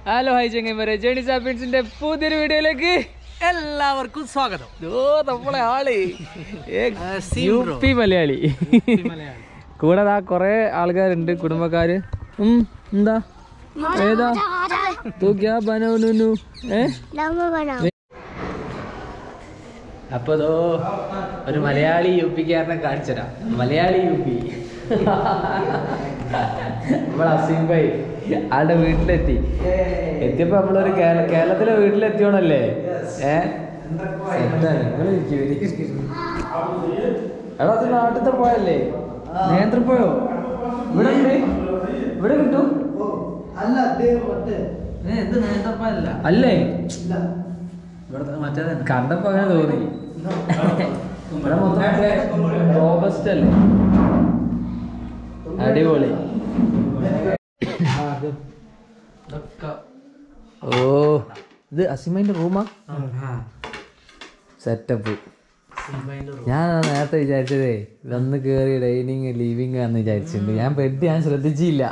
Hello hi ചെങ്ങന്മാരെ journey സാപ്പിൻസിന്റെ പുതിയൊരു വീഡിയോയിലേക്ക് എല്ലാവർക്കും സ്വാഗതം ഓ നമ്മളെ ആള് Aseem U bro. P Malayali കൂടെ ദാ കൊറേ ആൾക്കാരുണ്ട് കുടുംബക്കാര് ഉം എന്താ ഏതാ തൂ ക്യാ ബനൗനുനു ഏ അപ്പൊ ദോ ഒരു മലയാളി യു പിക്കാരനെ കാണിച്ചരാ മലയാളി യു പി നമ്മൾ അസീം ഭായി ആളുടെ വീട്ടിലെത്തി എത്തിയപ്പോ നമ്മളൊരു കേരള കേരളത്തിലെ വീട്ടിലെത്തിയോണല്ലേ ഏ സെറ്റാണ്. നിങ്ങള് ഇരിക്ക്, ഇരിക്ക്. എടാ അത് നാട്ടിലത്തെ പോയല്ലേ നേന്ത്രപ്പോയോ ഇവിടെ ഉണ്ട് ഇവിടെ കിട്ടും അല്ല അദ്ദേഹം മറ്റേ ഏ, ഇത് നേന്ത്രപ്പഴല്ല അല്ലേ ഇവിടുത്തെ മറ്റേതന്നെ കണ്ടപ്പോ അങ്ങനെ തോന്നി ഇവിടെ മൊത്തം റോബസ്റ്റ് അല്ലേ അടിപൊളി ഓ ഇത് അസിമൈന്റെ റൂമാ സെറ്റപ്പ് ഞാൻ നേരത്തെ വിചാരിച്ചതേ വന്ന് കേറി ഡൈനിങ് ലിവിങ് ആന്ന് വിചാരിച്ചിട്ടുണ്ട് ഞാൻ ബെഡ് ഞാൻ ശ്രദ്ധിച്ചില്ല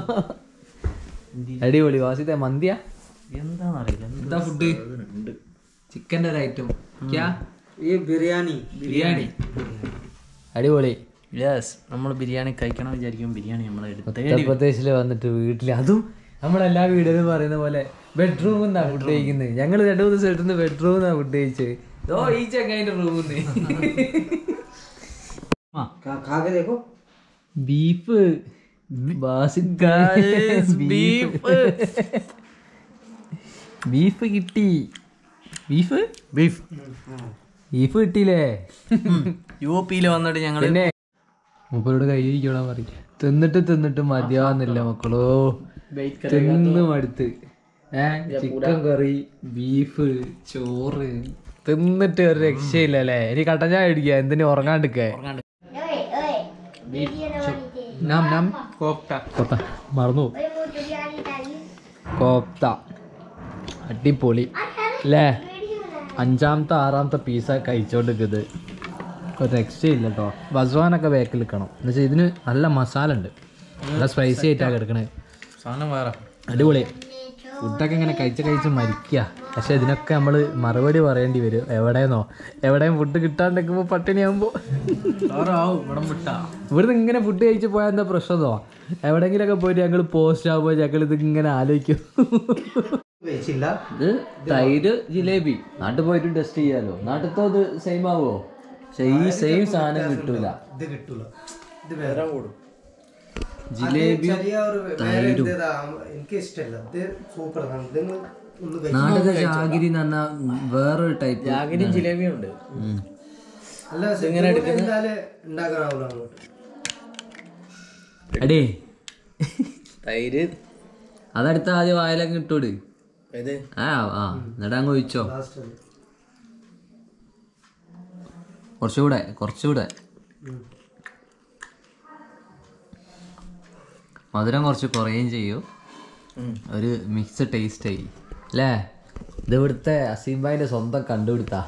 അടിപൊളി വാസിത്തെ മന്തിയാ എന്താണെന്നറിയില്ല എന്താ ഫുഡ് ചിക്കൻ്റെ ഒരു ഐറ്റം ക്യാ ഈ ബിരിയാണി ബിരിയാണി അടിപൊളി യെസ് നമ്മൾ ബിരിയാണി കഴിക്കണം വിചാരിക്കും ബിരിയാണി നമ്മൾ ഉത്തർപ്രദേശിൽ വന്നിട്ട് വീട്ടിൽ അതും നമ്മളെല്ലാ വീടുകളും പറയുന്ന പോലെ ബെഡ്റൂമിൽ നിന്നാണ് ഫുഡ് കഴിക്കുന്നത് ഞങ്ങൾ രണ്ടു മൂന്ന് സ്ഥലത്ത് നിന്ന് ബെഡ്റൂമിൽ നിന്നാണ് ഫുഡ് കഴിച്ചത് ഓ ഈ ചെങ്ങൈൻ്റെ റൂമിൽ खाके देखो ബീഫ് ബീഫ് ബീഫ് കിട്ടി ബീഫ് ബീഫ് ബീഫ് കിട്ടിയില്ലേ യു പിയിൽ വന്നിട്ട് ഞങ്ങൾ പിന്നെ മൂപ്പരോട് കൈ ഇരിക്കണം പറയും തിന്നിട്ട് തിന്നിട്ട് മതിയാവുന്നില്ല മക്കളോ തിന്ന് മടുത്ത് ഏ ചിക്കൻ കറി ബീഫ് ചോറ് തിന്നിട്ട് ഒരു രക്ഷയില്ല അല്ലേ ഇനി കട്ടൻ ചായ അടിക്കുക എന്തിനു ഉറങ്ങാണ്ടിക്കേ നാം നാം കോപ്ത കോപ്ത മറന്നു കോപ്ത അടിപൊളി അല്ലേ അഞ്ചാമത്തെ ആറാമത്തെ പീസ കഴിച്ചോണ്ടിരിക്കുന്നത് ഒരു രക്ഷയില്ല കേട്ടോ വസ്വാനൊക്കെ ബാക്കിൽ നിൽക്കണം എന്ന് വെച്ചാൽ ഇതിന് നല്ല മസാല ഉണ്ട് നല്ല സ്പൈസി ആയിട്ടാണ് കിടക്കണത് സാധനം വേറെ അടിപൊളി ഫുഡൊക്കെ ഇങ്ങനെ കഴിച്ച് കഴിച്ച് മരിക്കുക പക്ഷെ ഇതിനൊക്കെ നമ്മൾ മറുപടി പറയേണ്ടി വരും എവിടെയെന്നോ എവിടെയും ഫുഡ് കിട്ടാണ്ടിരിക്കുമ്പോൾ പട്ടിണിയാകുമ്പോൾ ആവും ഇവിടെ വിട്ടാ ഇവിടുന്ന് ഇങ്ങനെ ഫുഡ് കഴിച്ച് പോയാൽ എന്താ പ്രശ്നമോ എവിടെയെങ്കിലൊക്കെ പോയിട്ട് ഞങ്ങൾ പോസ്റ്റ് ആകുമ്പോൾ ഞങ്ങൾ ഇത് ഇങ്ങനെ ആലോചിക്കും വെച്ചില്ല ഇത് തൈര് ജിലേബി നാട്ടിൽ പോയിട്ട് ടെസ്റ്റ് ചെയ്യാലോ നാട്ടിലത്തെ ഇത് സെയിം ആവോ പക്ഷെ ഈ സെയിം സാധനം കിട്ടൂല ഇത് കിട്ടൂല ഇത് വേറെ കൂടും ജിലേബി തൈരും എനിക്ക് ഇഷ്ടമല്ല ഇത് സൂപ്പർ ആണ് ഇത് ഒന്ന് നാട്ടിലെ ജാഗിരി എന്ന് പറഞ്ഞാൽ വേറൊരു ടൈപ്പ് ജാഗിരിയും ജിലേബിയും ഉണ്ട് അല്ല ഇങ്ങനെ എടുക്കുന്നത് ഉണ്ടാക്കാനാവില്ല അങ്ങോട്ട് അടേ തൈര് അതെടുത്ത ആദ്യം വായിലൊക്കെ ഇട്ടോട് ഇത് ആ ആ എന്നിട്ട് അങ്ങ് ഒഴിച്ചോ ലാസ്റ്റ് കുറച്ചുകൂടെ കുറച്ചുകൂടെ മധുരം കുറച്ച് കുറയുകയും ചെയ്യും ഒരു മിക്സ് ടേസ്റ്റ് ആയി അല്ലേ ഇത് ഇവിടുത്തെ അസീംബായിന്റെ സ്വന്തം കണ്ടുപിടുത്താ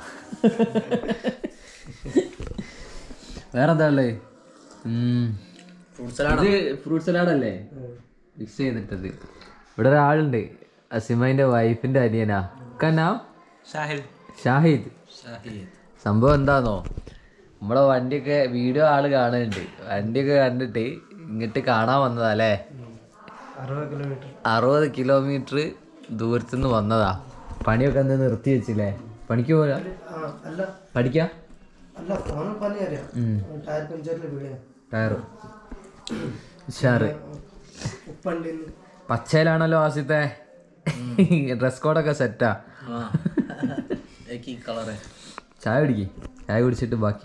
വേറെ എന്താ ഉള്ളത് ഫ്രൂട്ട് ഇത് ഫ്രൂട്ട് സലാഡ് അല്ലേ മിക്സ് ചെയ്തിട്ടത് ഇവിടെ ഒരാളുണ്ട് അസിമൈന്റെ വൈഫിന്റെ അനിയനാ കനാ ഷാഹിൽ ഷാഹിദ് ഷാഹിദ് സംഭവം എന്താന്നോ നമ്മളെ വണ്ടിയൊക്കെ വീഡിയോ ആള് കാണുന്നുണ്ട് വണ്ടിയൊക്കെ കണ്ടിട്ട് ഇങ്ങോട്ട് കാണാൻ വന്നതാ അല്ലേ അറുപത് കിലോമീറ്റർ അറുപത് കിലോമീറ്റർ ദൂരത്തുനിന്ന് വന്നതാ പണിയൊക്കെ എന്ത് നിർത്തി വെച്ചില്ലേ പണിക്ക് പോരാ അല്ല പഠിക്കാ അല്ല ഫോണിൽ പണി അറിയാം ഉം. ടയർ പഞ്ചറിൽ വീഴാൻ ടയറ് ഉഷാറ് ഉപ്പണ്ടി പച്ചയിലാണല്ലോ ആസിത്തെ ഡ്രസ് കോഡൊക്കെ സെറ്റാ കളറ് ചായ കുടിക്ക് ചായ കുടിച്ചിട്ട് ബാക്കി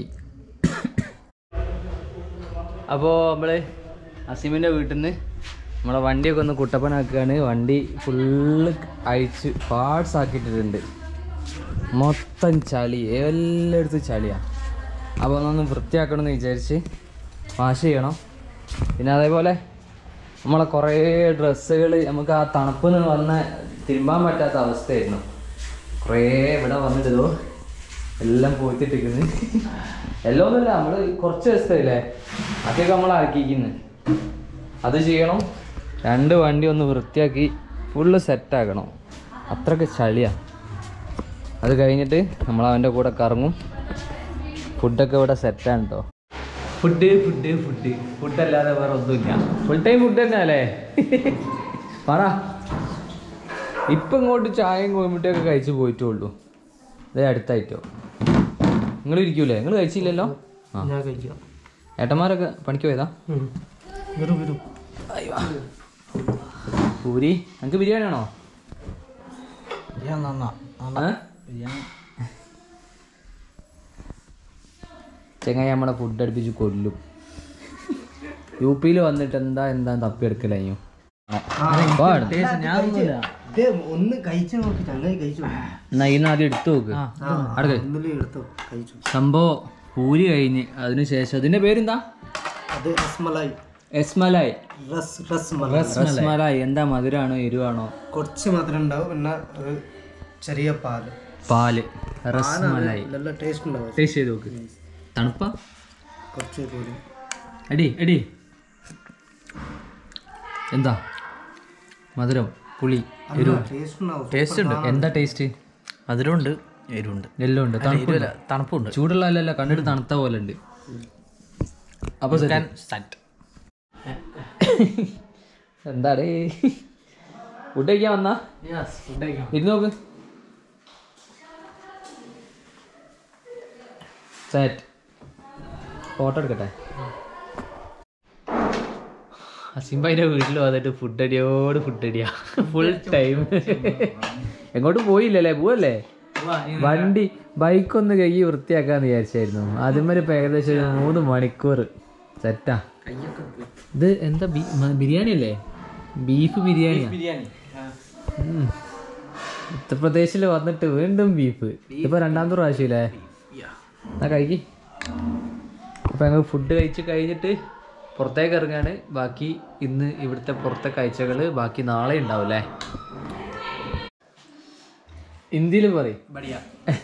അപ്പോൾ നമ്മൾ അസീമിൻ്റെ വീട്ടിൽ നിന്ന് നമ്മളെ വണ്ടിയൊക്കെ ഒന്ന് കുട്ടപ്പനാക്കുകയാണ് വണ്ടി ഫുള്ള് അഴിച്ച് പാർട്സ് ആക്കിയിട്ടിട്ടുണ്ട് മൊത്തം ചളി എല്ലായിടത്തും ചളിയാണ് അപ്പോൾ ഒന്നൊന്ന് വൃത്തിയാക്കണമെന്ന് വിചാരിച്ച് വാഷ് ചെയ്യണം പിന്നെ അതേപോലെ നമ്മളെ കുറേ ഡ്രസ്സുകൾ നമുക്ക് ആ തണുപ്പിൽ നിന്ന് വന്ന തിരുമ്പാൻ പറ്റാത്ത അവസ്ഥയായിരുന്നു കുറേ ഇവിടെ വന്നിട്ടതോ എല്ലാം പോയിട്ടിരിക്കുന്നു എല്ലാം ഒന്നുമില്ല നമ്മൾ കുറച്ച് ദിവസത്തില്ലേ അതൊക്കെ നമ്മൾ ആക്കിക്കുന്നു അത് ചെയ്യണം രണ്ട് വണ്ടി ഒന്ന് വൃത്തിയാക്കി ഫുള്ള് സെറ്റാക്കണം അത്രക്ക് ചളിയാ അത് കഴിഞ്ഞിട്ട് നമ്മൾ അവൻ്റെ കൂടെ കറങ്ങും ഫുഡൊക്കെ ഇവിടെ സെറ്റാണ് കേട്ടോ ഫുഡ് ഫുഡ് ഫുഡ് ഫുഡ് അല്ലാതെ വേറെ ഒന്നുമില്ല ഫുൾ ടൈം ഫുഡ് തന്നെ അല്ലേ പറ ഇപ്പം ഇങ്ങോട്ട് ചായയും കോഴിമുട്ടയൊക്കെ കഴിച്ച് പോയിട്ടുള്ളൂ ഇതേ അടുത്തായിട്ടോ നിങ്ങൾ ഇരിക്കൂലേ നിങ്ങൾ കഴിച്ചില്ലല്ലോ ആ ഞാൻ കഴിക്കാം ഏട്ടന്മാരൊക്കെ പണിക്ക് പോയതാ വരൂ വരൂ പൂരി നിങ്ങൾക്ക് ബിരിയാണി ആണോ ഞാൻ നന്നാ ഏ? ചെങ്ങായി നമ്മളെ ഫുഡ് അടുപ്പിച്ച് കൊല്ലും യു പിയിൽ വന്നിട്ട് എന്താ എന്താ തപ്പിയെടുക്കലയ്യോ ഇത് ഒന്ന് കഴിച്ചു നോക്കി ചങ്ങായി കഴിച്ചു എന്നാ ഇന്ന് ആദ്യം എടുത്തു നോക്ക് അവിടെ കഴി. ഇന്നലെ എടുത്തോ കഴിച്ചു സംഭവം പൂരി കഴിഞ്ഞ് അതിനുശേഷം അതിന്റെ പേരെന്താ അത് റസ്മലായി എസ്മലായി റസ് റസ്മലായി റസ്മലായി എന്താ മധുരാണോ എരിവാണോ കുറച്ച് മധുരം ഉണ്ടാവും പിന്നെ ഒരു ചെറിയ പാല് പാല് റസ്മലായി നല്ല ടേസ്റ്റ് ഉണ്ടാവും ടേസ്റ്റ് ചെയ്ത് നോക്ക് തണുപ്പാ കുറച്ച് കൂടി എടി എടി എന്താ മധുരം പുളി എരിവ് ടേസ്റ്റ് ഉണ്ടാവും ടേസ്റ്റ് ഉണ്ട് എന്താ ടേസ്റ്റ് മധുരമുണ്ട് എരിവുണ്ട് എല്ലാം ഉണ്ട് തണുപ്പുണ്ട് തണുപ്പുണ്ട് ചൂടുള്ളതല്ല കണ്ടിട്ട് തണുത്ത പോലെ ഉണ്ട് അപ്പൊ സെറ്റ് എന്താടേ ഫുഡ് കഴിക്കാൻ വന്നാ ഇരുന്ന് നോക്ക് സെറ്റ് ഫോട്ടോ എടുക്കട്ടെ അസിംബൈൻ്റെ വീട്ടിൽ വന്നിട്ട് ഫുഡ് അടിയോട് ഫുഡ് അടിയാ ഫുൾ ടൈം എങ്ങോട്ടും പോയില്ലല്ലേ പോവല്ലേ വണ്ടി ബൈക്കൊന്ന് കഴുകി വൃത്തിയാക്കാന്ന് വിചാരിച്ചായിരുന്നു അതിന്മേൽ ഇപ്പം ഏകദേശം ഒരു മൂന്ന് മണിക്കൂർ സെറ്റാ ഇത് എന്താ ബി- മ- ബിരിയാണി അല്ലേ ബീഫ് ബിരിയാണിയാ ബിരിയാണി ഉം. ഉത്തർപ്രദേശിൽ വന്നിട്ട് വീണ്ടും ബീഫ് ഇപ്പൊ രണ്ടാമത്തെ പ്രാവശ്യമില്ലേ എന്നാ കഴിക്ക് അപ്പൊ ഞങ്ങൾ ഫുഡ് കഴിച്ച് കഴിഞ്ഞിട്ട് പുറത്തേക്ക് ഇറങ്ങാണ് ബാക്കി ഇന്ന് ഇവിടുത്തെ പുറത്തെ കാഴ്ചകൾ ബാക്കി നാളെ ഉണ്ടാവും അല്ലേ ഹിന്ദിയിൽ പറയും ബടിയ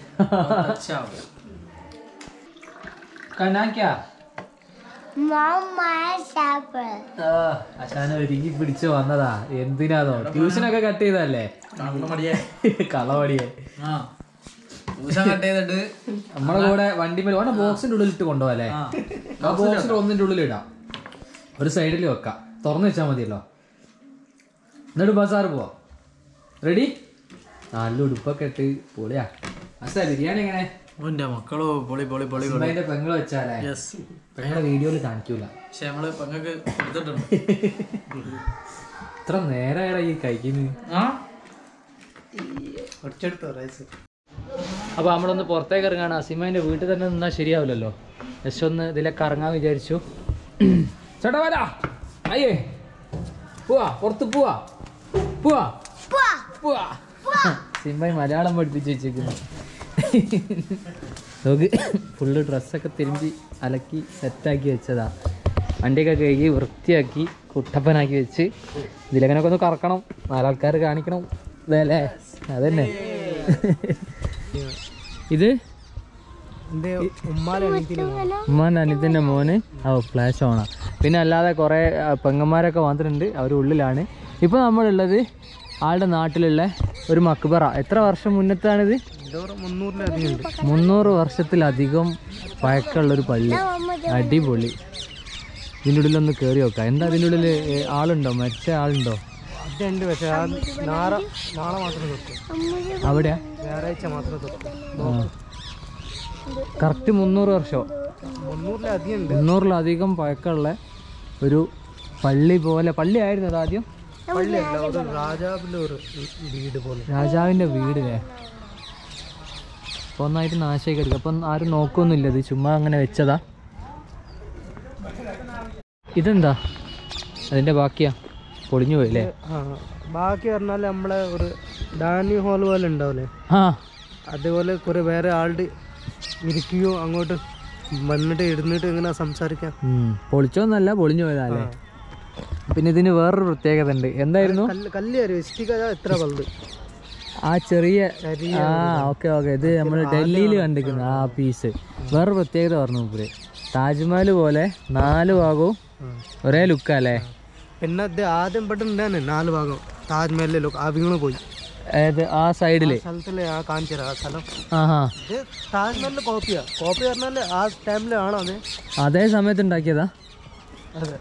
കനാക്യാ Mama Shepherd. അശാന ഒരുങ്ങി പിടിച്ച് വന്നതാ എന്തിനാന്നോ ട്യൂഷനൊക്കെ കട്ട് ചെയ്തല്ലേ കണ്ണുമടിയെ കളവടിയെ ആ ദിവസം കട്ട് ചെയ്തിട്ട് നമ്മളെ കൂടെ വണ്ടി മേലെ ഓനെ ബോക്സിന്റെ ഉള്ളിൽ ഇട്ട് കൊണ്ടുപോകല്ലേ ആ ബോക്സിന്റെ ഒന്നിന്റെ ഉള്ളിൽ ഇടാം ഒരു സൈഡിൽ വെക്കാം തുറന്നു വെച്ചാൽ മതിയല്ലോ എന്നിട്ട് ബസാറ് പോവാം റെഡി നല്ല ഉടുപ്പൊക്കെ ഇട്ട് പൊളിയാ അസാ ബിരിയാണി എങ്ങനെ എൻ്റെ മക്കളോ പൊളി പൊളി പൊളി പൊളി സിംബായിന്റെ പെങ്ങള് വെച്ചാലേ യെസ് പെങ്ങളെ വീഡിയോയിൽ കാണിക്കൂല പക്ഷെ നമ്മള് പെങ്ങൾക്ക് കൊടുത്തിട്ടുണ്ട് ഇത്ര നേരം ഈ കഴിക്കുന്നു ആ കുറച്ചെടുത്തോ റൈസ് അപ്പോൾ നമ്മളൊന്ന് പുറത്തേക്ക് ഇറങ്ങാണ് അസിമേൻ്റെ വീട്ടിൽ തന്നെ നിന്നാൽ ശരിയാവില്ലല്ലോ ജസ്റ്റ് ഒന്ന് ഇതിലൊക്കെ ഇറങ്ങാൻ വിചാരിച്ചു ചേട്ടാ വരാ അയ്യേ പോവാ പുറത്ത് പോവാ പോവാ പോവാ സിംബായി മലയാളം പഠിപ്പിച്ച് വെച്ചേക്കുന്നു നോക്ക് ഫുള്ള് ഡ്രസ്സൊക്കെ തിരുമ്പി അലക്കി സെറ്റാക്കി വെച്ചതാ വണ്ടിയൊക്കെ കഴുകി വൃത്തിയാക്കി കുട്ടപ്പനാക്കി വെച്ച് ഇതിലങ്ങനെയൊക്കെ ഒന്ന് കറക്കണം നാലാൾക്കാർ കാണിക്കണം ഇതല്ലേ അതന്നെ ഇത് എന്റെ ഉമ്മാലെ അനിയത്തിന് ഉമ്മാൻ്റെ അനിയത്തിൻ്റെ മോന് ഓ ഫ്ലാഷ് ഓണാ പിന്നെ അല്ലാതെ കുറേ ആ, പെങ്ങന്മാരൊക്കെ വന്നിട്ടുണ്ട് അവർ ഉള്ളിലാണ് ഇപ്പോൾ നമ്മളുള്ളത് ആളുടെ നാട്ടിലുള്ള ഒരു മക്ബറ എത്ര വർഷം മുന്നത്താണിത് മുന്നൂറിലധികം ഉണ്ട് മുന്നൂറ് വർഷത്തിലധികം പഴക്കമുള്ളൊരു പള്ളി അടിപൊളി ഇതിൻ്റെ ഉള്ളിലൊന്ന് കയറി നോക്കാം എന്താ അതിൻ്റെ ഉള്ളിൽ ഏ, ആളുണ്ടോ മരിച്ച ആളുണ്ടോ അതുണ്ട് പക്ഷെ ആ നാളെ നാളെ മാത്രം തൊട്ടു അവിടെയാ ഞായറാഴ്ച മാത്രം തൊട്ടു കറക്റ്റ് മുന്നൂറ് വർഷം മുന്നൂറിലധികം ഉണ്ട് മുന്നൂറിലധികം പഴക്കമുള്ള ഒരു പള്ളി പോലെ പള്ളി ആയിരുന്നു അത് ആദ്യം പള്ളിയല്ല ഒരു രാജാവിന്റെ ഒരു വീട് പോലെ രാജാവിൻ്റെ വീടില്ലേ അപ്പോൾ ഒന്നായിട്ട് നാശമായി കിടക്കുക അപ്പം ആരും നോക്കൊന്നുമില്ല ഇത് ചുമ്മാ അങ്ങനെ വെച്ചതാ ഇതെന്താ അതിൻ്റെ ബാക്കിയാ പൊളിഞ്ഞു പോയില്ലേ ആ ബാക്കി പറഞ്ഞാൽ നമ്മളെ ഒരു ഡാനി ഹോൾ പോലെ ഉണ്ടാവില്ലേ ആ അതേപോലെ കുറെ വേറെ ആളുടെ ഇരിക്കുകയോ അങ്ങോട്ട് വന്നിട്ട് ഇരുന്നിട്ട് ഇങ്ങനെ സംസാരിക്കാം ഉം. പൊളിച്ചോന്നല്ല പൊളിഞ്ഞു പോയതല്ലേ പിന്നെ ഇതിന് വേറൊരു പ്രത്യേകത ഉണ്ട് എന്തായിരുന്നു കല്ല് കല്ല് അറിയോ ഇഷ്ടിക എത്ര വലുത് ആ ചെറിയ ആ ഓക്കെ ഓക്കെ ഇത് നമ്മൾ ഡൽഹിയിൽ കണ്ടിരിക്കുന്ന ആ പീസ് വേറൊരു പ്രത്യേകത പറഞ്ഞു മൂപ്പര് താജ്മഹൽ പോലെ നാല് ഭാഗവും ഒരേ ലുക്കല്ലേ പിന്നെ ഇത് ആദ്യം പെട്ടുണ്ടാണ് നാല് ഭാഗം താജ്മഹലിലെ ലോക്ക് അവിങ്ങൾ പോയി ഏത് ആ സൈഡില് സ്ഥലത്തിലെ ആ കാണിച്ചു തരാം ആ സ്ഥലം ആഹാ ഇത് താജ്മഹലിന്റെ കോപ്പിയാ കോപ്പി പറഞ്ഞാൽ ആ ടൈമിലാണോ അത് അതേ സമയത്ത് ഉണ്ടാക്കിയതാ അതെ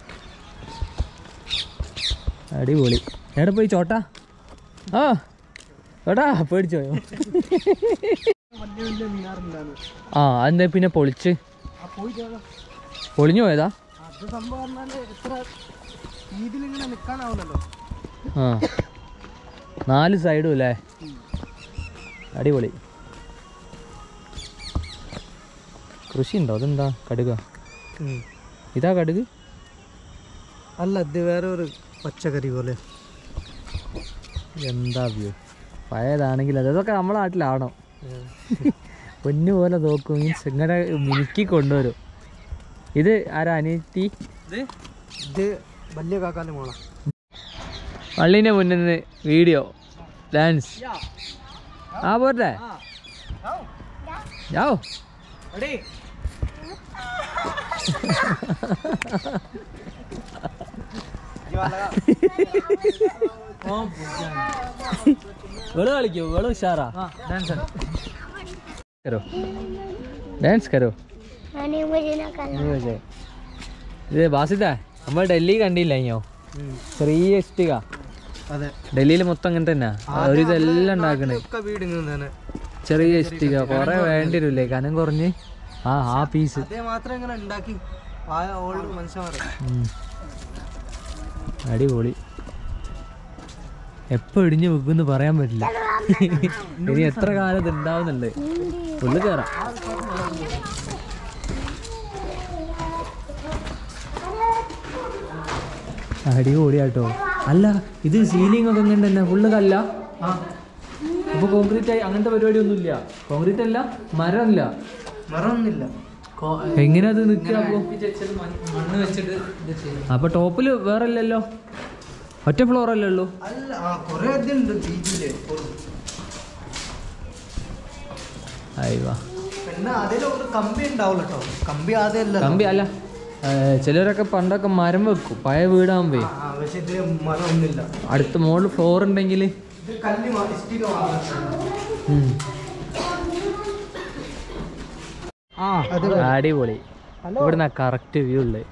അടിപൊളി എവിടെ പോയി ചോട്ടാ ആ ചോട്ടാ പേടിച്ചോയോ വലിയ വലിയ മിനാറുണ്ടായിരുന്നു ആ അതെന്താ പിന്നെ പൊളിച്ച് ആ പോയി ചെയ്താ പൊളിഞ്ഞു പോയതാ അത് സംഭവം പറഞ്ഞാൽ എത്ര ഇതിലിങ്ങനെ നിൽക്കാനാവില്ലല്ലോ ആ നാല് സൈഡും അല്ലേ അടിപൊളി കൃഷി ഉണ്ടോ അതെന്താ കടുക ഇതാ കടുക് അല്ല ഇത് വേറെ ഒരു പച്ചക്കറി പോലെ എന്താ വ്യൂ പഴയതാണെങ്കിൽ അത് അതൊക്കെ നമ്മളെ നാട്ടിലാണോ പൊന്നു പോലെ നോക്കും മീൻസ് ഇങ്ങനെ മിനുക്കി കൊണ്ടുവരും ഇത് ആരാ അനിയത്തി ഇത് വലിയ കാക്കാൻ്റെ മോള പള്ളീൻ്റെ മുന്നിൽ നിന്ന് വീഡിയോ ഡാൻസ് ആ പോട്ടെ യാവോ വെളു കളിക്കോ വെളു ഉഷാറാ ഡാൻസ് കരോ ഡാൻസ് കരോ मैंने मुझे ना करना ഇത് ബാസിത നമ്മൾ ഡൽഹി കണ്ടില്ല അയ്യോ ചെറിയ ഇഷ്ടിക അതെ ഡൽഹിയിൽ മൊത്തം അങ്ങനെ തന്നെ ഒരു ഇതെല്ലാം ഉണ്ടാക്കണേ ഒക്കെ വീട് ഇങ്ങനെ തന്നെ ചെറിയ ഇഷ്ടിക കൊറേ വേണ്ടി വരില്ലേ കനം കുറഞ്ഞ് ആ ആ പീസ് അതേ മാത്രം ഇങ്ങനെ ഉണ്ടാക്കി ആ ഓൾഡ് മനുഷ്യന്മാരെ അടിപൊളി എപ്പോ ഇടിഞ്ഞു വെക്കുന്ന് പറയാൻ പറ്റില്ല ഇനി എത്ര കാലം ഇത് ഉണ്ടാവുന്നുണ്ട് ഉള്ളു കയറാം അടിപൊളിയാട്ടോ അല്ല ഇത് സീലിംഗ് ഒക്കെ ഇങ്ങനെ തന്നെ ഫുള്ള് കല്ല ഇപ്പൊ കോൺക്രീറ്റ് ആയി അങ്ങനത്തെ പരിപാടി ഒന്നുമില്ല കോൺക്രീറ്റ് അല്ല മരമില്ല മറമൊന്നുമില്ല എങ്ങനെയാ അത് നിൽക്കുക അപ്പൊ മണ്ണ് വെച്ചിട്ട് ഇത് ചെയ്യും അപ്പൊ ടോപ്പില് വേറെ ഇല്ലല്ലോ ഒറ്റ ഫ്ലോർ അല്ലേ ഉള്ളൂ അല്ല ആ കുറേ ഇതുണ്ട് ബീച്ചില് അയ്യോ പിന്നെ അതിൽ ഒരു കമ്പി ഉണ്ടാവില്ല കേട്ടോ കമ്പി ആദ്യം അല്ല കമ്പി അല്ല ഏ, ചിലരൊക്കെ പണ്ടൊക്കെ മരം വെക്കും പഴയ വീടാകുമ്പേ ആ പക്ഷെ ഇത് മരം ഒന്നുമില്ല അടുത്ത മുകളിൽ ഫ്ലോർ ഉണ്ടെങ്കിൽ ഇത് കല്ല് മാ- ഇഷ്ടിക മാത്രം ആ അടിപൊളി ഇവിടുന്ന് കറക്റ്റ് വ്യൂ ഉള്ളത്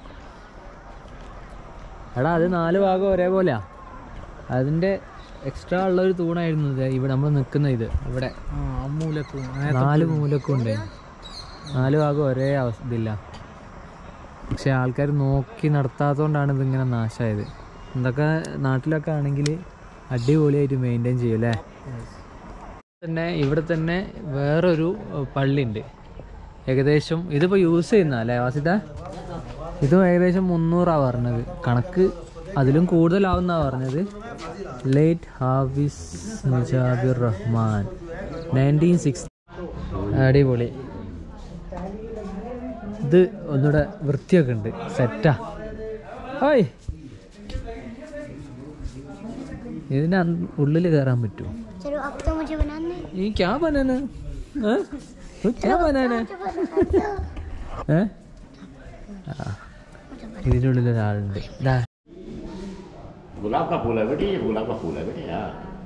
എടാ അത് നാല് ഭാഗം ഒരേപോലെയാ അതിന്റെ എക്സ്ട്രാ ഉള്ള ഒരു തൂണായിരുന്നു ഇത് ഇവിടെ നമ്മൾ നിൽക്കുന്ന ഇത് ഇവിടെ മൂലക്കും നാല് മൂലക്കും ഉണ്ട് നാല് ഭാഗം ഒരേ അവസ്ഥ ഇതില്ല പക്ഷെ ആൾക്കാർ നോക്കി നടത്താത്തതുകൊണ്ടാണ് ഇതിങ്ങനെ നാശമായത് എന്തൊക്കെ നാട്ടിലൊക്കെ ആണെങ്കിൽ അടിപൊളിയായിട്ട് മെയിൻറ്റെയിൻ ചെയ്യും അല്ലേ തന്നെ ഇവിടെ തന്നെ വേറൊരു പള്ളി ഉണ്ട് ഏകദേശം ഇതിപ്പോൾ യൂസ് ചെയ്യുന്ന അല്ലേ വാസിത ഇതും ഏകദേശം മുന്നൂറാണ് പറഞ്ഞത് കണക്ക് അതിലും കൂടുതലാവുന്ന പറഞ്ഞത് late Hafiz Mujabir Rahman nineteen six അടിപൊളി ഇത് ഒന്നുകൂടെ വൃത്തിയൊക്കെ ഉണ്ട് സെറ്റാ ഓയ് ഇതിന് ഉള്ളിൽ കയറാൻ പറ്റുമോ चलो अब तो मुझे बनाना है ഈ ക്യാ ബനാന ഏ? ഇത് ക്യാ ബനാന ഏ ആ. ഇതിൻ്റെ ഉള്ളിൽ ഒരാളുണ്ട് ദാ गुलाब का फूल है बेटी ये गुलाब का फूल है बेटी हाँ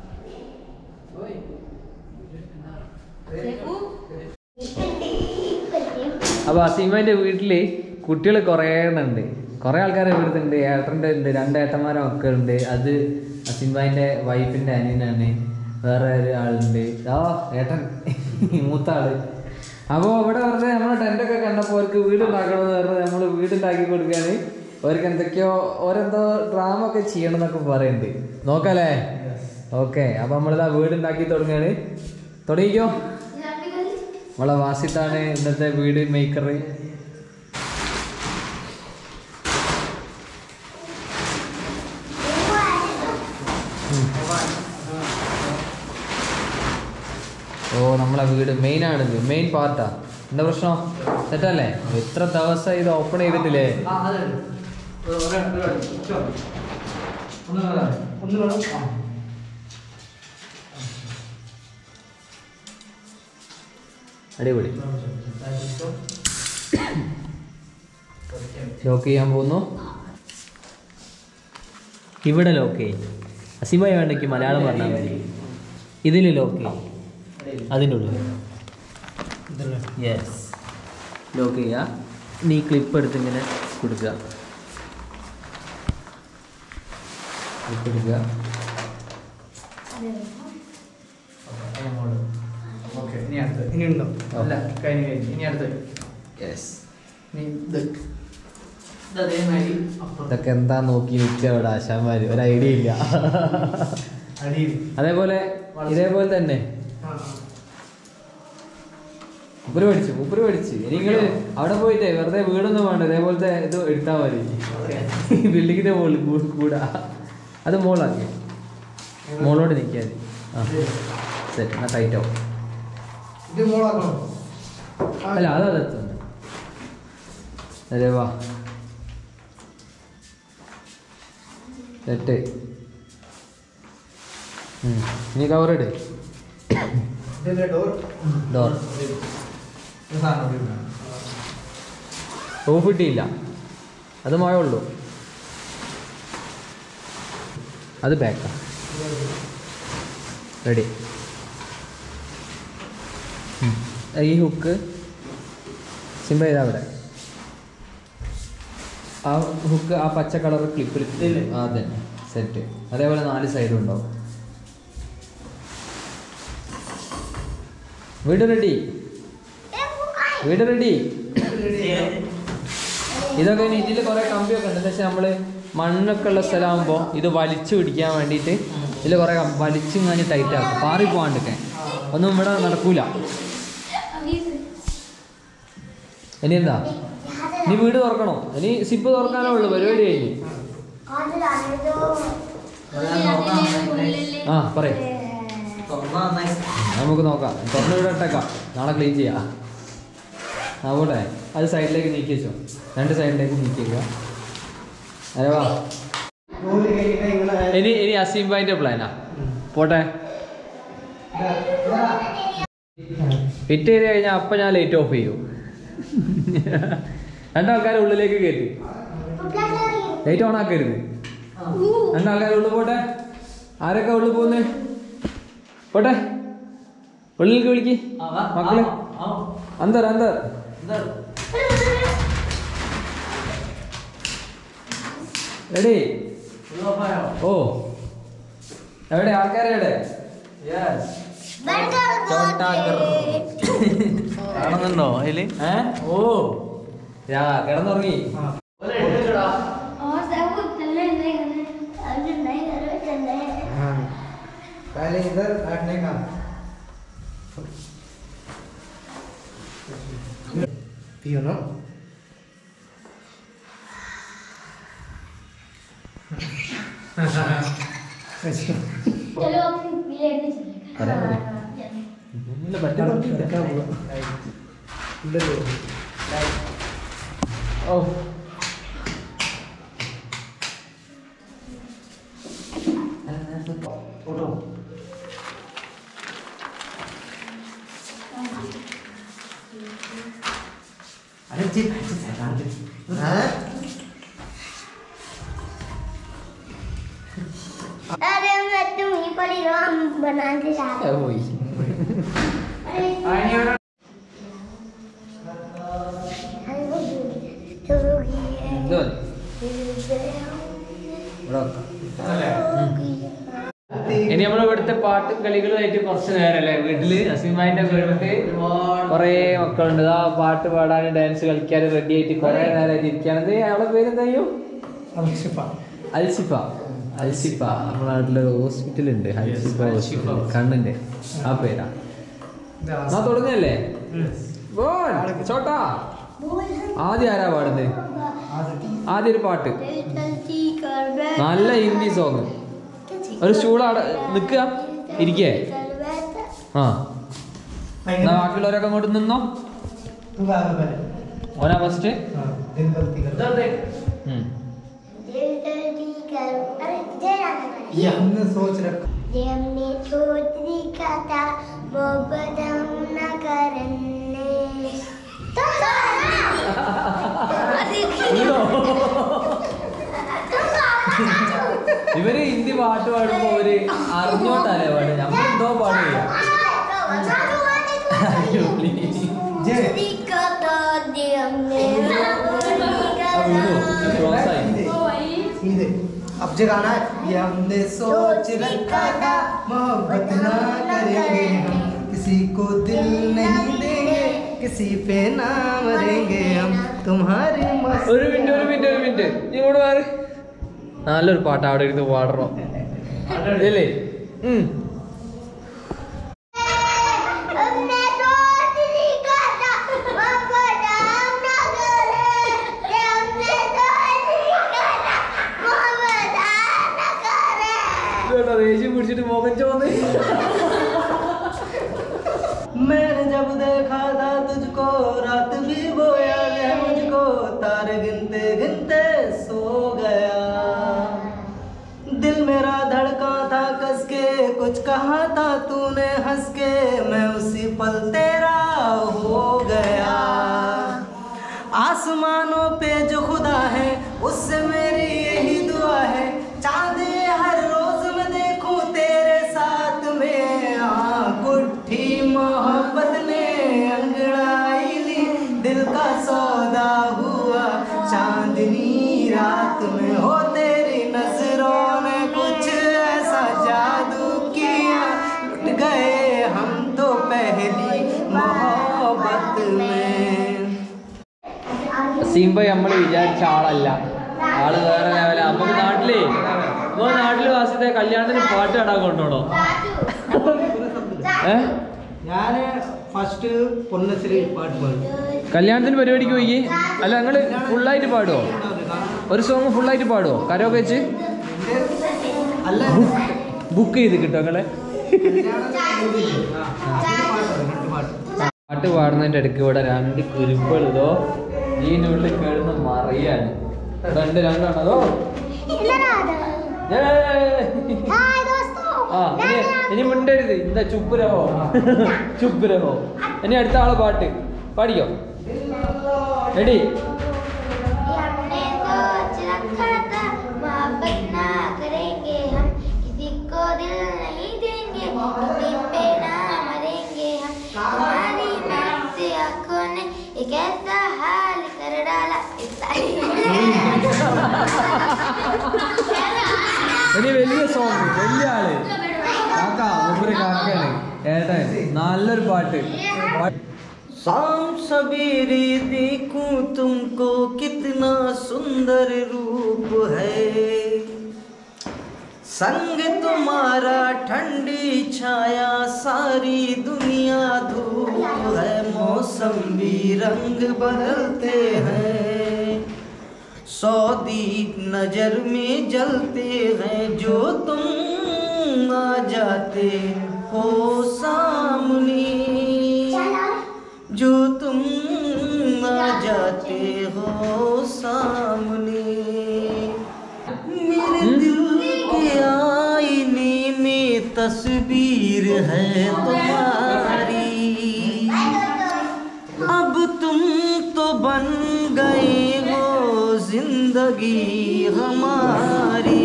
അപ്പോൾ അസീമൻ്റെ വീട്ടിൽ കുട്ടികൾ കുറേ എണ്ണുണ്ട് കുറേ ആൾക്കാർ ഇവിടുത്തുണ്ട് ഏട്ടൻ്റെ ഉണ്ട് രണ്ട് ഏട്ടന്മാരെ മക്കളുണ്ട് അത് അസീംബായിൻ്റെ വൈഫിൻ്റെ അനിയനാണ് വേറെ ഒരു ആളുണ്ട് ആ ഏട്ടൻ മൂത്ത ആള് അപ്പോൾ ഇവിടെ വെറുതെ നമ്മളെ ടെൻ്റൊക്കെ കണ്ടപ്പോൾ അവർക്ക് വീട് ഉണ്ടാക്കണമെന്ന് പറഞ്ഞ് നമ്മൾ വീടുണ്ടാക്കി കൊടുക്കുകയാണ് അവർക്ക് എന്തൊക്കെയോ ഓരെന്തോ ഡ്രാമ ഒക്കെ ചെയ്യണം എന്നൊക്കെ പറയുന്നുണ്ട് നോക്കാല്ലേ ഓക്കെ അപ്പോൾ നമ്മളിതാ വീടുണ്ടാക്കി തുടങ്ങുകയാണ് തുടങ്ങിക്കോ നമ്മളെ വാസിത്താണ് ഇന്നത്തെ വീട് മേക്കർ ഓ നമ്മളെ വീട് മെയിൻ ആണിത് മെയിൻ പാർട്ടാ എന്താ പ്രശ്നം സെറ്റല്ലേ എത്ര ദിവസം ഇത് ഓപ്പൺ ചെയ്തിട്ടില്ലേ അടിപൊളി ലോക്ക് ചെയ്യാൻ പോകുന്നു ഇവിടെ ലോക്ക് ചെയ്യും അസിമായി വേണ്ടെങ്കിൽ മലയാളം പറഞ്ഞാൽ മതി ഇതിൽ ലോക്ക് അതിൻ്റെ ഉള്ളിൽ യെസ് ലോക്ക് ചെയ്യുക നീ ക്ലിപ്പ് എടുത്ത് ഇങ്ങനെ കൊടുക്കുക ക്ലിപ്പ് എടുക്കുക ഓക്കെ ഇനി അടുത്ത് ഇനി ഉണ്ടോ അല്ല കഴിഞ്ഞു കഴിഞ്ഞു ഇനി അടുത്ത് യെസ് ഇനി ഇത് ഇത് അതേമാതിരി അപ്പുറം ഇതൊക്കെ എന്താ നോക്കി നിൽക്കുക ഇവിടെ ആശാന്മാര് ഒരു ഐഡിയ ഇല്ല അടിയിൽ അതേപോലെ ഇതേപോലെ തന്നെ ആ ഉപ്പര് പഠിച്ചു ഉപ്പര് പഠിച്ചു ഇനി നിങ്ങള് അവിടെ പോയിട്ടേ വെറുതെ വീടൊന്നും വേണ്ട ഇതേപോലത്തെ ഇത് എടുത്താൽ മതി ബിൽഡിങ്ങിന്റെ മുകളിൽ കൂ- കൂടാ അത് മോളാക്കി മോളോട് നിൽക്കാൻ ആ സെറ്റ് എന്നാ ടൈറ്റ് ആവും ഇത് മോളാക്കണോ അല്ല അത് അതെത്തുണ്ട് അതെ വാ സെറ്റ് ഉം. ഇനി കവർ ഇട് ഇതിന്റെ ഡോർ ഡോർ സാധനം ഇവിടെ ഇടാം. റൂഫ് ഇട്ടില്ല അത് മഴ ഉള്ളൂ അത് ബാക്കാ റെഡി ഈ ഹുക്ക് സിമ്പിൾ ചെയ്താ അവിടെ ആ ഹുക്ക് ആ പച്ച കളർ ക്ലിപ്പിൽ അതെ സെറ്റ് അതേപോലെ നാല് സൈഡും ഉണ്ടാവും വീട് റെഡി വീട് റെഡി ഇതൊക്കെ ഇനി ഇതിൽ കുറെ കമ്പിയൊക്കെ ഉണ്ട് എന്താ വെച്ചാൽ നമ്മള് മണ്ണൊക്കെ ഉള്ള സ്ഥലമാകുമ്പോൾ ഇത് വലിച്ചു പിടിക്കാൻ വേണ്ടിയിട്ട് ഇതിൽ കുറെ വലിച്ചിങ്ങനെ ടൈറ്റ് ആക്കും പാറി പോകാണ്ടിരിക്കാൻ ഒന്നും ഇവിടെ നടക്കൂല ഇനി എന്താ ഇനി വീട് തുറക്കണോ ഇനി സിപ്പ് തുറക്കാനേ ഉള്ളൂ പരിപാടി കഴിഞ്ഞു ആ പറയും നമുക്ക് നോക്കാം തുറന്ന് ഇവിടെ ഇട്ടേക്കാം നാളെ ക്ലീൻ ചെയ്യാം ആ പോട്ടെ അത് സൈഡിലേക്ക് നീക്കി വെച്ചോ രണ്ട് സൈഡിലേക്ക് നീക്കി വെക്കുക അതെ വാ ജോലി കഴിഞ്ഞിട്ട് നിങ്ങളെ ഇനി ഇനി അസീം ഭായിന്റെ പ്ലാനാ പോട്ടെ ഫിറ്റ് ചെയ്ത് കഴിഞ്ഞാൽ അപ്പം ഞാൻ ലൈറ്റ് ഓഫ് ചെയ്യും രണ്ടാൾക്കാരെ ഉള്ളിലേക്ക് കയറ്റി ലൈറ്റ് ഓൺ ആക്കരുത് രണ്ടാൾക്കാരെ ഉള്ളിൽ പോട്ടെ ആരൊക്കെ ഉള്ളിൽ പോകുന്നേ പോട്ടെ ഉള്ളിലേക്ക് വിളിക്ക് മക്കളെ അന്തർ അന്തർ റെഡി ഓ എവിടെ ആൾക്കാരെ എവിടെ കാണുന്നുണ്ടോ അതില് ഏ ഓ യാ കിടന്നുറങ്ങി और सब चलने नहीं अभी नहीं करो चलने हाँ पहले इधर बैठने का पियो ना चलो अपनी प्लेट में चलेगा अरे, अरे। ഇല്ല, പറ്റി പറഞ്ഞില്ല. ഓ अरे मैं तुम ही पड़ी रहो हम बनाते जा ഏ, പോയി अरे എന്തോ ഇവിടെ വെക്കാം. ഇനി നമ്മൾ ഇവിടുത്തെ പാട്ടും കളികളുമായിട്ട് കുറച്ച് നേരല്ലേ വീട്ടില് അസീമാന്റെ വീട്ടില് കൊറേ മക്കളുണ്ട് ആ പാട്ട് പാടാനും ഡാൻസ് കളിക്കാനും റെഡി ആയിട്ട് കൊറേ നേരമായിട്ട് ഇരിക്കുകയാണത് അവളെ പേര് എന്തായോ अलशिफा അൽസിഫ അൽസിഫ നമ്മുടെ നാട്ടില് ഹോസ്പിറ്റൽ ഉണ്ട് അൽസിഫ ഹോസ്പിറ്റൽ കണ്ണിന്റെ ആ പേരാ ആ തുടങ്ങല്ലേ ബോൾ, ചോട്ടാ ആദ്യം ആരാ പാടുന്നത് ആദ്യം ഒരു പാട്ട് നല്ല ഹിന്ദി സോങ് ഒരു സ്റ്റൂൾ അവിടെ നിൽക്കുക ഇരിക്കേ ആ എന്നാ ബാക്കിയുള്ളവരൊക്കെ അങ്ങോട്ട് നിന്നോ तू गा दो पहले ഓനാ ഫസ്റ്റ് हाँ दिल गलती कर ये हमने सोच रखा ये हमने सोच रखा था मोहब्बत हम न करने तो तुम गाना ഇവര് ഹിന്ദി പാട്ട് പാടുമ്പോ ഒരു അറിഞ്ഞോട്ടല്ലേ പാട് നമ്മളെന്തോ പാടില്ല ക്രോസ് ആയി ഇത് अब जो गाना है ये हमने सोच रखा था मोहब्बत ना करेंगे हम किसी को दिल नहीं देंगे किसी पे ना मरेंगे हम तुम्हारी मस्त ഒരു മിനിറ്റ് ഒരു മിനിറ്റ് ഒരു മിനിറ്റ് ഇങ്ങോട്ട് മാറി നല്ലൊരു പാട്ട് അവിടെ ഇരുന്ന് പാടണം ഇല്ലേ ഉം. हमने सोच लिखा था मोहब्बत हम ना करें ये हमने सोच लिखा था मोहब्बत हम ना करें ഇതുകണ്ടോ, ദേഷ്യം പിടിച്ചിട്ട് മുഖം ചോന്ന് मैंने जब देखा था तुझको रात भी बोया है मुझको तारे गिनते गिनते सो गया दिल मेरा धड़का था कस के कुछ कहा था तूने हंस के मैं उसी पल तेरा हो गया आसमानों पे जो खुदा है उससे मेरी यही दुआ है चांद हर रोज मैं देखूं तेरे साथ में हाँ कुट्ठी मोहब्बत ने अंगड़ाई ली दिल का सौदा हुआ चांदनी रात में हो तेरी नजरों ने कुछ ऐसा जादू किया लुट गए हम तो पहली मोहब्बत में സീംബൈ നമ്മൾ വിചാരിച്ച ആളല്ല ആള് വേറെ ലെവല നമുക്ക് നാട്ടിലേ നമുക്ക് നാട്ടില് വാസത്തെ കല്യാണത്തിന് പാട്ട് കാണാൻ കൊണ്ടോണോ ഏ ഞാൻ ഫസ്റ്റ് പൊന്നശ്രീ പാട്ട് പാടും കല്യാണത്തിന് പരിപാടിക്ക് പോയി അല്ല നിങ്ങള് ഫുള്ളായിട്ട് പാടുവോ ഒരു സോങ് ഫുള്ളായിട്ട് പാടുവോ കരോക്കെ വെച്ച് അല്ല ബുക്ക് ചെയ്ത് കിട്ടോ നിങ്ങളെ പാട്ട് പാടുന്നതിന്റെ ഇടയ്ക്ക് ഇവിടെ രണ്ട് കുരുപ്പുകൾ ഇതോ ഇതിൻ്റെ ഉള്ളിൽ കിടന്ന് മറിയാണ് രണ്ട് രണ്ടാണതോ हाय दोस्तों ആ ഇനി ഇനി മിണ്ടരുത് എന്താ ചുപ്പ് രഹോ ചുപ്പ് രഹോ ഇനി അടുത്ത ആളെ പാട്ട് പാടിക്കോ റെഡി हमने सोच रखा था मोहब्बत ना करेंगे हम किसी को दिल नहीं देंगे किसी पे ना मरेंगे हम तुम्हारी महक आंखों ने एक ऐसा हाल कर डाला ഇനി വലിയ സോങ് വലിയ ആള് കാക്ക മൂപ്പര് കാക്കയാണ് ഏട്ടൻ നല്ലൊരു പാട്ട് പാ- शाम सवेरे देखूं तुमको कितना सुंदर रूप है संग तुम्हारा ठंडी छाया सारी दुनिया धूप है मौसम भी रंग बदलते हैं सौ दीप नजर में जलते हैं जो तुम आ जाते हो सामने जो तुम आ जाते हो सामने मेरे दिल के आईने में तस्वीर है तुम्हारी अब तुम तो बन गए हो जिंदगी हमारी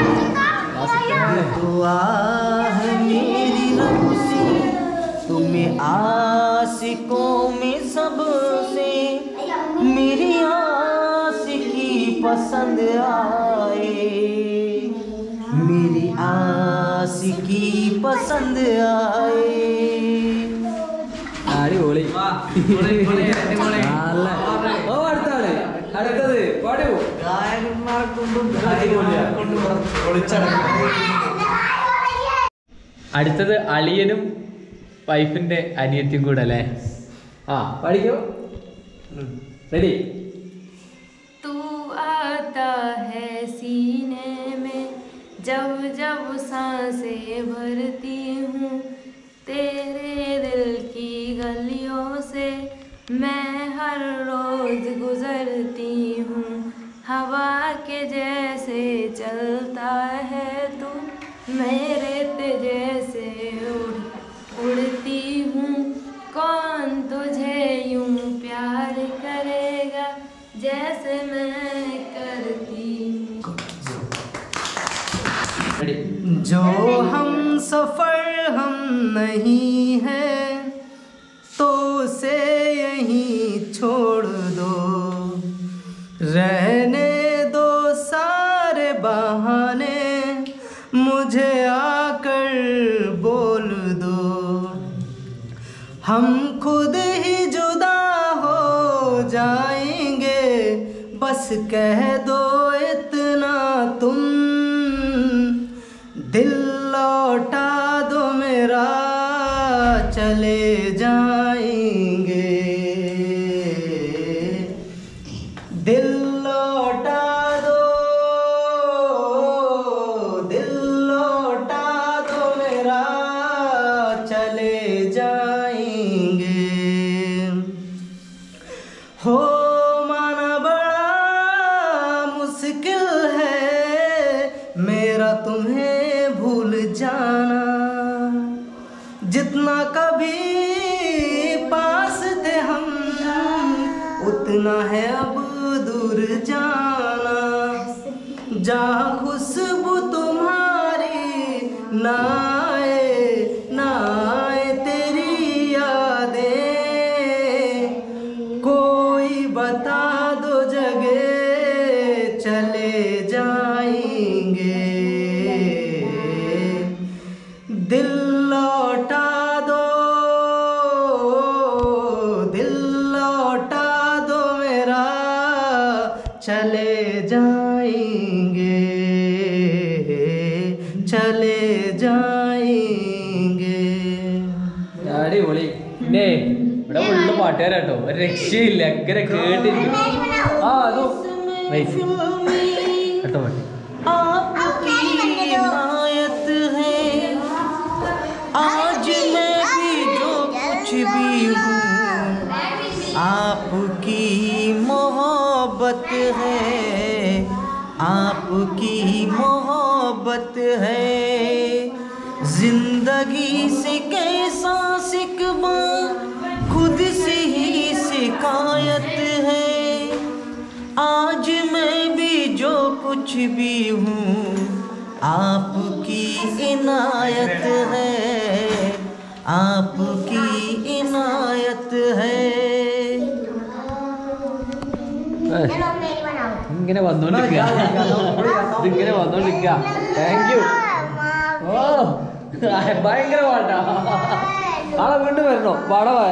दुआ है मेरी रब से तुम्हें आशिकों में सबसे मेरी आशिकी पसंद आए मेरी आशिकी पसंद आए അടിപൊളി നല്ല ഓ അടുത്ത ആള് അടുത്തത് പാടൂ ഗായകന്മാരെ കൊണ്ടും ഗായകന്മാരെ കൊണ്ടും ഒളിച്ചടക്കണം അടുത്തത് അളിയനും വൈഫിന്റെ അനിയത്തിയും കൂടെ അല്ലേ ആ പഠിക്കോ റെഡി तू आता है सीने में जब जब सांसें भरती हूँ तेरे दिल की गलियों से मैं हर रोज गुजरती हूँ हवा के जैसे चलता है तू मेरे ते जैसे उड़ उड़ती हूँ कौन तुझे यूं प्यार करेगा जैसे मैं करती हूँ नहीं है तो उसे यहीं छोड़ दो रहने दो सारे बहाने मुझे आकर बोल दो हम खुद ही जुदा हो जाएंगे बस कह दो इतना तुम दिल लौटा दो मेरा चले जाएंगे दिल लौटा दो दिल लौटा दो मेरा चले जाएंगे हो माना बड़ा मुश्किल है मेरा तुम्हें भूल जाना जितना कभी पास थे हम उतना है अब दूर जाना जहाँ खुशबू तुम्हारी ना आए ना आए तेरी यादें कोई बता दो जगह चले जाएंगे दिल लौटा दो दिल लौटा दो मेरा चले जाएंगे चले जाएंगे അടിപൊളി പിന്നെ ഇവിടെ ഫുള്ള് പാട്ടുകാരാട്ടോ ഒരു രക്ഷയില്ല എങ്ങനെ കേട്ടിരിക്കും ആ അതോ വൈഫ് കേട്ടോ പാട്ട് आपकी इनायत है आज मैं भी जो कुछ भी हूँ आपकी मोहब्बत है आपकी मोहब्बत है जिंदगी से कैसा सिकवा खुद से ही शिकायत है आज मैं भी जो कुछ भी हूँ आपकी इनायत है आपकी इनायत है ഇങ്ങനെ വന്നോണ്ടിരിക്കുക ഇതിങ്ങനെ വന്നോണ്ടിരിക്കുക താങ്ക് യു ഓ ഭയങ്കര പാട്ടാ ആളെ വീണ്ടും വരണോ പാടവാ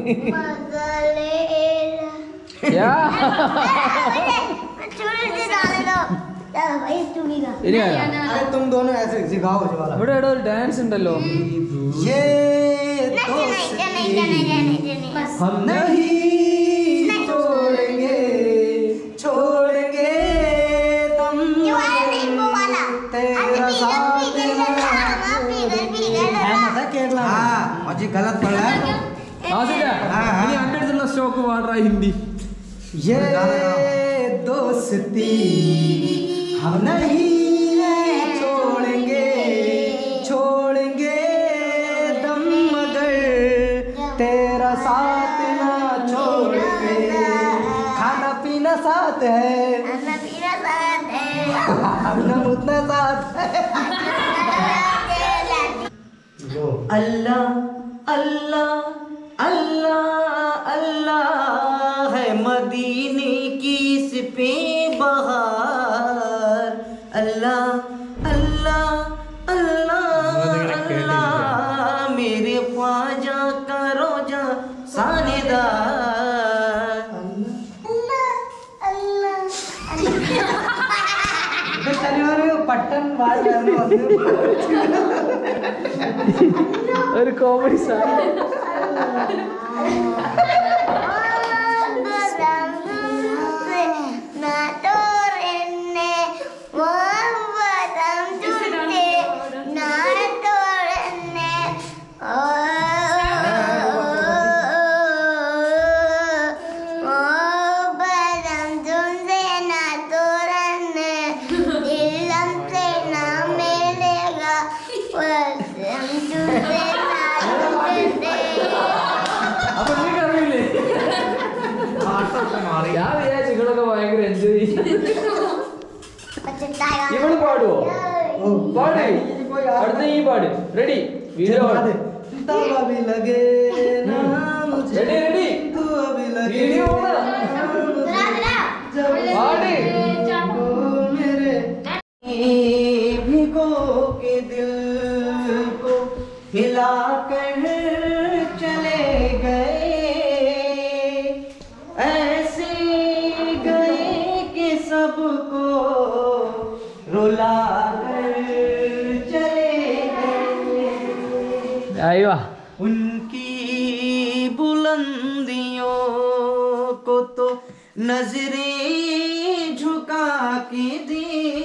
യാ. ഇനി വരാം. अरे तुम दोनों ऐसे सिखाओ जो वाला ഇവിടെ എവിടെ ഒരു ഡാൻസ് ഉണ്ടല്ലോ ये दोस्ती हम नहीं छोड़ेंगे छोड़ेंगे तुम तेरा साथ केरला हाँ मुझे गलत पड़ा है ആസിഫ, ഇനി അന്റെ അടുത്തുള്ള സ്റ്റോക്ക് പാടാ ഹിന്ദി ये दोस्ती हम नहीं छोड़ेंगे छोड़ेंगे दम मगर तेरा साथ ना छोड़ेंगे खाना पीना साथ है अपना उतना साथ है अल्लाह अल्लाह अल्लाह अल्लाह है मदीने की इस पे बहार अल्लाह अल्लाह अल्लाह अल्लाह मेरे ख्वाजा का रोजा सानेदार പട്ടൻ ഒരു കോമഡി സാങ് അപ്പൊ നിങ്ങൾക്ക് അറിയില്ലേ ഞാൻ വിചാരിച്ചു നിങ്ങളൊക്കെ ഭയങ്കര എൻജോയ് ഇവള് പാടുവോ പാട് അടുത്ത ഈ പാട് റെഡി വീഡിയോ तब अभी लगे ना मुझे रेडी रेडी तू अभी लगे വീഡിയോ ഓണാ जरा जरा जब പാട് को मेरे भिगो के दिल को हिला कर चले गए ऐसे गए कि सबको रुला कर चले गए അയ്യോ उनकी बुलंदियों को तो नजरें झुका के दे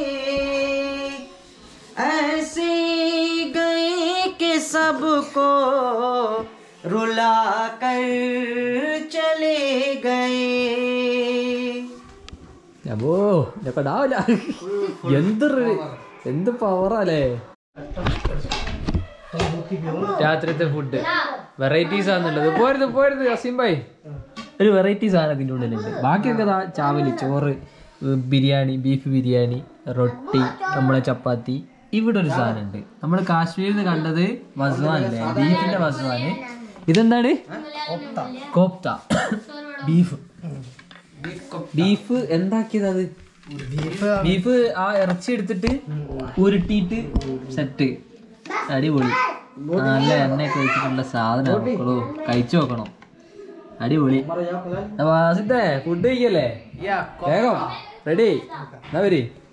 ऐसे गए कि सबको रुला कर चले गए അപ്പോ ഇതൊക്കെ ഉണ്ടാവില്ല എന്തൊരു എന്ത് പവറല്ലേ രാത്രിത്തെ ഫുഡ് വെറൈറ്റീസ് ആണെന്നുള്ളത് പോരുത് പോരുത് അസീം ഭായി ഒരു വെറൈറ്റി സാധനം ഇതിൻ്റെ ഉള്ളിലുണ്ട് ബാക്കിയൊക്കെ ദാ ചാവല് ചോറ് ഉം, ബിരിയാണി ബീഫ് ബിരിയാണി റൊട്ടി നമ്മളെ ചപ്പാത്തി ഇവിടെ ഒരു സാധനം ഉണ്ട് നമ്മൾ കാശ്മീരിൽ നിന്ന് കണ്ടത് വസ്വാനല്ലേ ബീഫിന്റെ വസ്വാന് ഇതെന്താണ് കോപ്ത ബീഫ് ബീഫ് എന്താക്കിയത് അത് ബീഫ് ആ ഇറച്ചി എടുത്തിട്ട് ഉരുട്ടിയിട്ട് സെറ്റ് അടിപൊളി നല്ല എണ്ണയൊക്കെ വെച്ചിട്ടുള്ള സാധനം മക്കളോ കഴിച്ചു നോക്കണം അടിപൊളി വാസിത്തെ ഫുഡ് കഴിക്കല്ലേ വേഗം റെഡി എന്നാ വരി